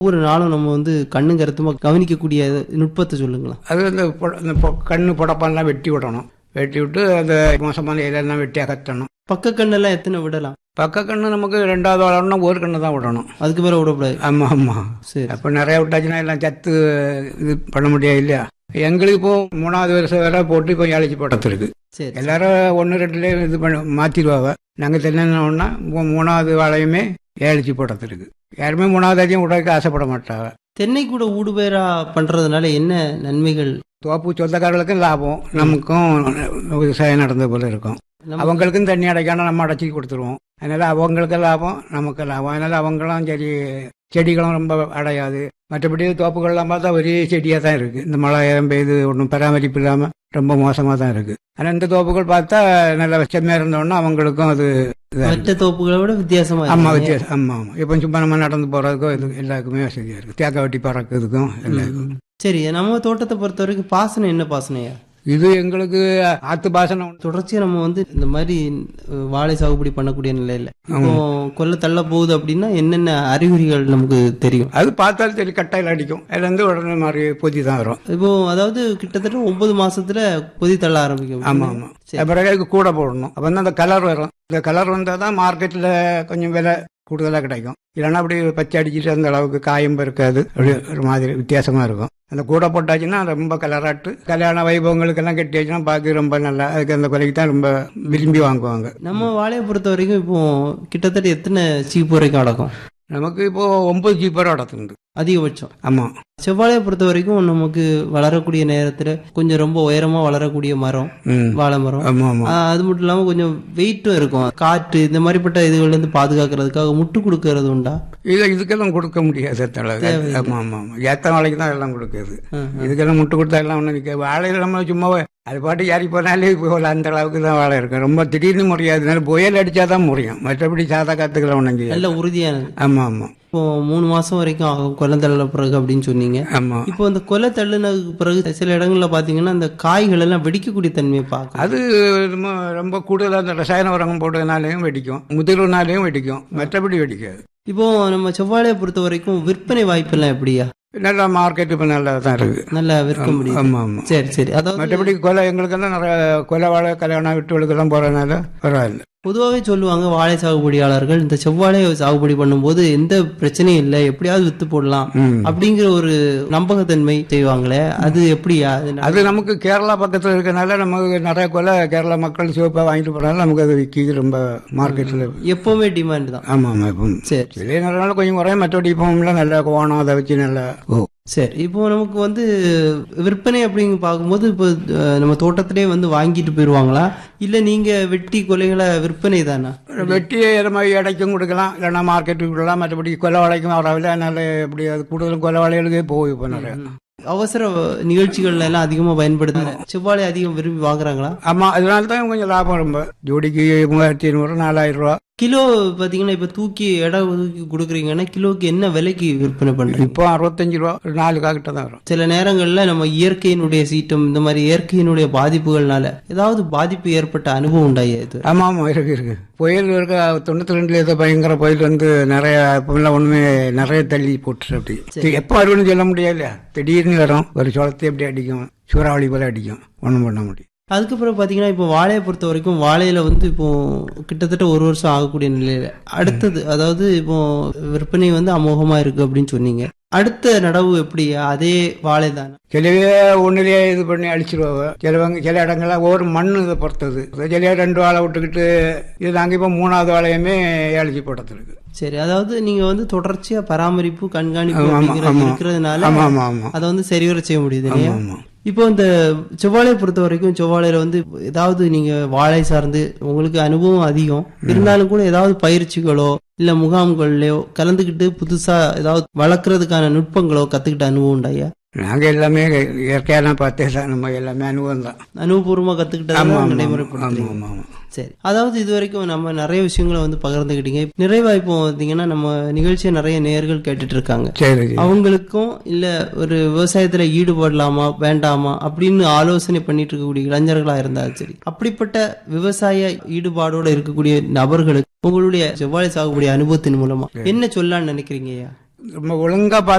ஒவ்வொரு நாளும் நம்ம வந்து கண்ணும் கருத்துமா கவனிக்கக்கூடிய நுட்பத்தை சொல்லுங்களா அது அந்த பொ- அந்த பொ- கண்ணு புடப்பெல்லாம் வெட்டி விடணும் வெட்டி விட்டு அந்த மோசமான இதெல்லாம் வெட்டி அகற்றணும் பக்க கண்ணெல்லாம் எத்தனை விடலாம் பக்க கண்ணு நமக்கு ரெண்டாவது வளரணும்னா ஒரு கண்ணு தான் விடணும் அதுக்கு மேல விடக்கூடாது ஆமா ஆமா சரி அப்போ நிறைய விட்டாச்சுன்னா எல்லாம் சத்து இது பண்ண முடியாது இல்லையா எங்களுக்கு இப்போ மூணாவது வருஷம் வரை போட்டு இப்போ ஏழைச்சி போட்டத்திருக்கு சரி எல்லாரும் ஒன்று ரெண்டுலேயே இது பண்ண மாற்றிடுவாங்க நாங்கள் தெரியணுன்னா மூணாவது வாழையுமே ஏழைச்சி போட்டத்திருக்கு யாருமே மூணாவது அதிகம் விடறதுக்கு ஆசைப்பட மாட்டாங்க தென்னை கூட ஊடுபயிரா பண்றதுனால என்ன நன்மைகள் தோப்பு சொந்தக்காரர்களுக்கும் லாபம் நமக்கும் விவசாயம் நடந்த போல இருக்கும் நம்ம- அவங்களுக்கும் தண்ணி அடைக்காம நம்ம அடைச்சி கொடுத்துருவோம் அதனால அவங்களுக்கு லாபம் நமக்கு லாபம் அதனால அவங்களும் சரி செடிகளும் ரொம்ப அடையாது மற்றபடி தோப்புகள்லாம் பார்த்தா ஒரே செடியாக தான் இருக்கு இந்த மழை பெய்து ஒன்றும் பராமரிப்பு இல்லாமல் ரொம்ப மோசமாக தான் இருக்கு ஆனால் இந்த தோப்புகள் பார்த்தா நல்ல செம்மையாக இருந்தோன்னா அவங்களுக்கும் அது இதா இருக்கு. மற்ற தோப்புகளை விட வித்தியாசமா ஆமா இருக்கு. வித்தியாசம் ஆமா ஆமா இப்போ சும்மா நம்ம நடந்து போறதுக்கும் இது எல்லாருக்குமே வசதியா இருக்கு தேக்க வெட்டி பறக்கிறதுக்கும் எல்லாருக்கும் சரி நம்ம தோட்டத்தை பொறுத்த வரைக்கும் பாசனம் என்ன பாசனையா இது எங்களுக்கு ஆத்து பாசனம் தொடர்ச்சியா நம்ம வந்து இந்த மாதிரி அஹ், வாழை சாகுபடி பண்ணக்கூடிய நிலையில இப்போ கொல்ல தள்ள போகுது அப்படின்னா என்னென்ன அறிகுறிகள் நமக்கு தெரியும் அது பார்த்தாலும் சரி கட்டையில் அடிக்கும் அதுல இருந்து உடனே மாதிரி பொதி தான் வரும் இப்போ அதாவது கிட்டத்தட்ட ஒன்பது மாசத்துல கொதி தள்ள ஆரம்பிக்கும் ஆமா ஆமா பிறகு அதுக்கு கூட போடணும் அப்போ அந்த கலர் வரும் இந்த கலர் வந்தால் தான் மார்க்கெட்டில் கொஞ்சம் விலை கூடுதலாக கிடைக்கும் இல்லைன்னா அப்படி பச்சை அடிச்சிட்டு அந்த அளவுக்கு காயம் இருக்காது அப்படி ஒரு மாதிரி வித்தியாசமா இருக்கும் அந்த கூட போட்டாச்சுன்னா ரொம்ப கலராட்டு கல்யாண வைபவங்களுக்கெல்லாம் கட்டியாச்சுன்னா பார்க்க ரொம்ப நல்லா அதுக்கு அந்த கொலைக்கு தான் ரொம்ப விரும்பி வாங்குவாங்க நம்ம வாழையை பொறுத்த வரைக்கும் இப்போ கிட்டத்தட்ட எத்தனை சீப்பு வரைக்கும் அடக்கும் நமக்கு இப்போ ஒன்பது ஜீப்பர் நடத்துண்டு அதிகபட்சம் ஆமா செவ்வாழையை பொறுத்த வரைக்கும் நமக்கு வளரக்கூடிய நேரத்துல கொஞ்சம் ரொம்ப உயரமா வளரக்கூடிய மரம் ம் வாழை மரம் ஆமா ஆமா ஆஹ் அது மட்டும் இல்லாம கொஞ்சம் வெயிட்டும் இருக்கும் காற்று இந்த மாதிரிப்பட்ட இதுகள்ல இருந்து பாதுகாக்கிறதுக்காக முட்டு கொடுக்கறது உண்டா இது இதுக்கெல்லாம் கொடுக்க முடியாது அந்த அளவுக்கு. ஆமா ஆமா ஆமா ஏத்த வாழைக்கு தான் எல்லாம் கொடுக்குது ம், இதுக்கெல்லாம் முட்டு கொடுத்தா எல்லாம் ஒன்றும் நிற்க வாழையில நம்ம சும்மா அது பாட்டு ஏறி போனாலே இப்போ அந்த அளவுக்கு தான் வாழை இருக்கும் ரொம்ப திடீர்னு முடியாது புயல் அடிச்சா தான் முடியும் மற்றபடி சாதா காத்துக்கெல்லாம் ஒன்றும் செய்யாது நல்ல உறுதியானது ஆமா ஆமா இப்போ மூணு மாசம் வரைக்கும் ஆகும் கொலை தள்ள பிறகு அப்படின்னு சொன்னீங்க ஆமா இப்போ இந்த கொலை தள்ளுனதுக்கு பிறகு சில இடங்கள்ல பாத்தீங்கன்னா அந்த காய்கள் எல்லாம் வெடிக்கக்கூடிய தன்மையை பார்க்கும் அது ரொம்ப ரொம்ப கூடுதலாக அந்த ரசாயன உரங்கள் போட்டதுனாலையும் வெடிக்கும் முதிர்வுனாலையும் வெடிக்கும் மற்றபடி வெடிக்காது இப்போ நம்ம செவ்வாழையை பொறுத்த வரைக்கும் விற்பனை வாய்ப்பெல்லாம் எப்படியா நல்லா மார்க்கெட் இப்போ நல்லா தான் இருக்கு நல்லா விற்க முடியும் ஆமா ஆமா சரி சரி அதாவது மற்றபடி கொலை எங்களுக்கெல்லாம் நிறைய கொலை வாழை கல்யாணம் விட்டுகளுக்கெல்லாம் போறதுனால பரவாயில்ல பொதுவாகவே சொல்லுவாங்க வாழை சாகுபடியாளர்கள் இந்த செவ்வாழை சாகுபடி பண்ணும்போது எந்த பிரச்சனையும் இல்லை எப்படியாவது வித்து போடலாம் ம். அப்படிங்கிற ஒரு நம்பகத்தன்மை செய்வாங்களே அது எப்படியா அது ந- அது நமக்கு கேரளா பக்கத்துல இருக்கனால நமக்கு நிறைய கொலை கேரளா மக்கள் சிவப்பா வாங்கிட்டு போனாலும் நமக்கு அது விற்கிது ரொம்ப மார்க்கெட்ல எப்பவுமே டிமாண்ட் தான் ஆமா ஆமா இப்போ சரி சில நேரம் கொஞ்சம் குறையும் மற்றபடி இப்போம்லாம் நல்லா கோணம் அதை வச்சு நல்லா ஓ சரி இப்போ நமக்கு வந்து விற்பனை அப்படிங்க பார்க்கும்போது இப்போ அஹ், நம்ம தோட்டத்திலே வந்து வாங்கிட்டு போயிடுவாங்களா இல்ல நீங்க வெட்டி கொலைகளை விற்பனை தானா வெட்டி இது மாதிரி இடைக்கும் கொடுக்கலாம் இல்லைன்னா மார்க்கெட்டுக்கு விடலாம் மற்றபடி கொலை வாழைக்கும் வரவில்லை அதனால எப்படி அது கூடுதலும் கொலை வாழைகளுக்கே போகும் இப்போ நிறைய அவசர நிகழ்ச்சிகள்ல எல்லாம் அதிகமா பயன்படுத்த செவ்வாழை அதிகம் விரும்பி வாங்குறாங்களா ஆமா அதனால தான் கொஞ்சம் லாபம் ரொம்ப ஜோடிக்கு மூவாயிரத்தி ஐநூறு நாலாயிரம் ரூபா கிலோ பாத்தீங்கன்னா இப்ப தூக்கி இடம் தூக்கி கொடுக்குறீங்கன்னா கிலோக்கு என்ன விலைக்கு விற்பனை பண்றீங்க இப்போ அறுபத்தஞ்சு ரூபா ஒரு நாலு காக்கிட்ட தான் வரும் சில நேரங்கள்ல நம்ம இயற்கையினுடைய சீற்றம் இந்த மாதிரி இயற்கையினுடைய பாதிப்புகள்னால ஏதாவது பாதிப்பு ஏற்பட்ட அனுபவம் உண்டாயா இது ஆமா ஆமா இருக்கு இருக்கு புயல் இருக்க தொண்ணூத்தி ரெண்டுல ஏதோ பயங்கர புயல் வந்து நிறைய இப்பெல்லாம் ஒண்ணுமே நிறைய தள்ளி போட்டுரு அப்படி இது எப்போ வரும்னு சொல்ல முடியாது திடீர்னு வரும் ஒரு சோளத்தை எப்படி அடிக்கும் சூறாவளி போல அடிக்கும் ஒண்ணும் பண்ண முடியும் அதுக்கப்புறம் பாத்தீங்கன்னா இப்போ வாழையை பொறுத்த வரைக்கும் வாழையில வந்து இப்போ கிட்டத்தட்ட ஒரு வருஷம் ஆகக்கூடிய நிலையில அடுத்தது அதாவது இப்போ விற்பனை வந்து அமோகமா இருக்கு அப்படின்னு சொன்னீங்க அடுத்த நடவு எப்படியா அதே வாழை தானே சிலவே ஒண்ணுலயே இது பண்ணி அழிச்சிருவாங்க சிலவங்க சில இடங்கள்லாம் ஒரு மண் இதை பொறுத்தது சிலையா ரெண்டு வாழை விட்டுக்கிட்டு இது நாங்கள் இப்போ மூணாவது வாழையுமே அழிச்சு போட்டதுருக்கு சரி அதாவது நீங்க வந்து தொடர்ச்சியா பராமரிப்பு கண்காணிப்பு ஆமா, அப்படிங்கிறது ஆமா. இருக்கிறதுனால ஆமா ஆமா ஆமா அதை வந்து சரிவர செய்ய முடியுது ஆமா இல்லையா ஆமா இப்போ இந்த செவ்வாழையை பொறுத்த வரைக்கும் செவ்வாழையில வந்து ஏதாவது நீங்க வாழை சார்ந்து உங்களுக்கு அனுபவம் அதிகம் இருந்தாலும் கூட ஏதாவது பயிற்சிகளோ இல்ல முகாம்கள்லயோ கலந்துக்கிட்டு புதுசா ஏதாவது வளர்க்கறதுக்கான நுட்பங்களோ கத்துக்கிட்ட அனுபவம் உண்டாயா நாங்க எல்லாமே இயற்கையான பார்த்தே தான் நம்ம எல்லாமே அனுபவம் தான் அனுபவபூர்வமா ஆமா கத்துக்கிட்டதை ஆமா ஆமா நடைமுறைப்படுத்துறீங்க ஆமா ஆமா சரி அதாவது இது வரைக்கும் நம்ம நிறைய விஷயங்களை வந்து பகிர்ந்துக்கிட்டீங்க நிறைவா இப்போ பார்த்தீங்கன்னா நம்ம நிகழ்ச்சியை நிறைய நேயர்கள் கேட்டுட்டு இருக்காங்க சரி சரி. அவங்களுக்கும் இல்ல ஒரு விவசாயத்துல ஈடுபடலாமா வேண்டாமா அப்படின்னு ஆலோசனை பண்ணிட்டு இருக்கக்கூடிய இளைஞர்களா இருந்தாலும் சரி அப்படிப்பட்ட விவசாய ஈடுபாடோட இருக்கக்கூடிய நபர்களுக்கு உங்களுடைய செவ்வாழை சாகுபடி அனுபவத்தின் மூலமா என்ன சொல்லலாம்னு நினைக்கிறீங்க ஐயா நம்ம ஒழுங்கா